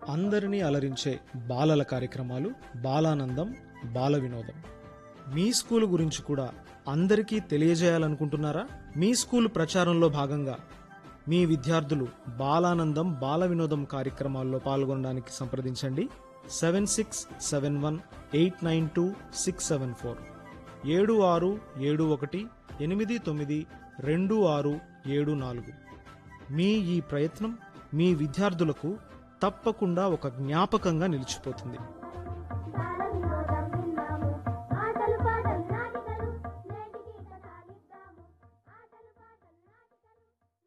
అందరినీ అలరించే బాలల కార్యక్రమాలు బాలానందం బాల వినోదం మీ స్కూల్ గురించి కూడా అందరికీ తెలియజేయాలనుకుంటున్నారా మీ స్కూల్ ప్రచారంలో భాగంగా మీ విద్యార్థులు బాలానందం బాల వినోదం కార్యక్రమాల్లో పాల్గొనడానికి సంప్రదించండి seven six seven one eight nine two six seven four ఏడు ఆరు ఏడు ఒకటి ఎనిమిది తొమ్మిది రెండు ఆరు ఏడు నాలుగు మీ ఈ ప్రయత్నం మీ విద్యార్థులకు తప్పకుండా ఒక జ్ఞాపకంగా నిలిచిపోతుంది బాలవినోదం విన్నాము ఆటలు పాటలు నాటికలు నేటికి కథాలిద్దాము ఆటలు పాటలు నాటికలు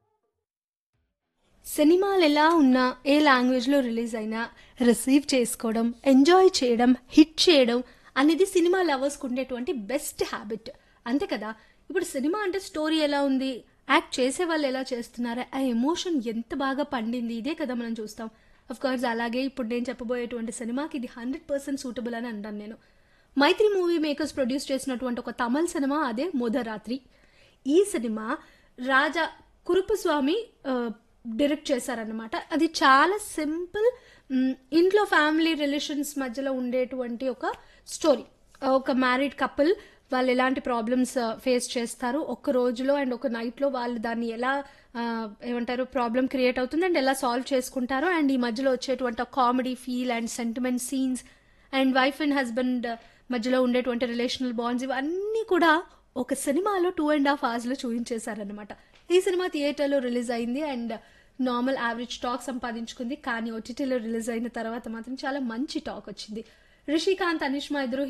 సినిమాలు ఎలా ఉన్నా ఏ లాంగ్వేజ్లో రిలీజ్ అయినా రిసీవ్ చేసుకోవడం ఎంజాయ్ చేయడం హిట్ చేయడం అనేది సినిమా లవర్స్కి ఉండేటువంటి బెస్ట్ హ్యాబిట్ అంతే కదా ఇప్పుడు సినిమా అంటే స్టోరీ ఎలా ఉంది యాక్ట్ చేసే వాళ్ళు ఎలా చేస్తున్నారు ఆ ఎమోషన్ ఎంత బాగా పండింది ఇదే కదా మనం చూస్తాం అఫ్ కోర్స్ అలాగే ఇప్పుడు నేను చెప్పబోయేటువంటి సినిమాకి ఇది హండ్రెడ్ పర్సెంట్ సూటబుల్ అని అంటాను నేను మైత్రి మూవీ మేకర్స్ ప్రొడ్యూస్ చేసినటువంటి ఒక తమిళ్ సినిమా అదే మోదరాత్రి ఈ సినిమా రాజా కురుపస్వామి ఆ, డైరెక్ట్ చేశారనమాట అది చాలా సింపుల్ మ్, ఇంట్లో ఫ్యామిలీ రిలేషన్స్ మధ్యలో ఉండేటువంటి ఒక స్టోరీ ఒక మ్యారీడ్ కపుల్ వాళ్ళు ఎలాంటి ప్రాబ్లమ్స్ ఫేస్ చేస్తారు ఒక రోజులో అండ్ ఒక నైట్లో వాళ్ళు దాన్ని ఎలా ఆ, ఏమంటారు ప్రాబ్లం క్రియేట్ అవుతుంది అండ్ ఎలా సాల్వ్ చేసుకుంటారో అండ్ ఈ మధ్యలో వచ్చేటువంటి comedy feel and sentiment scenes and wife and husband మధ్యలో ఉండేటువంటి రిలేషనల్ బాండ్స్ ఇవన్నీ కూడా ఒక సినిమాలో టూ అండ్ హాఫ్ అవర్స్లో చూపించేశారనమాట ఈ సినిమా థియేటర్లో రిలీజ్ అయింది అండ్ నార్మల్ యావరేజ్ టాక్ సంపాదించుకుంది కానీ ఓటీటీలో రిలీజ్ అయిన తర్వాత మాత్రం చాలా మంచి టాక్ వచ్చింది రిషికాంత్ అనిష్మా ఇద్దరు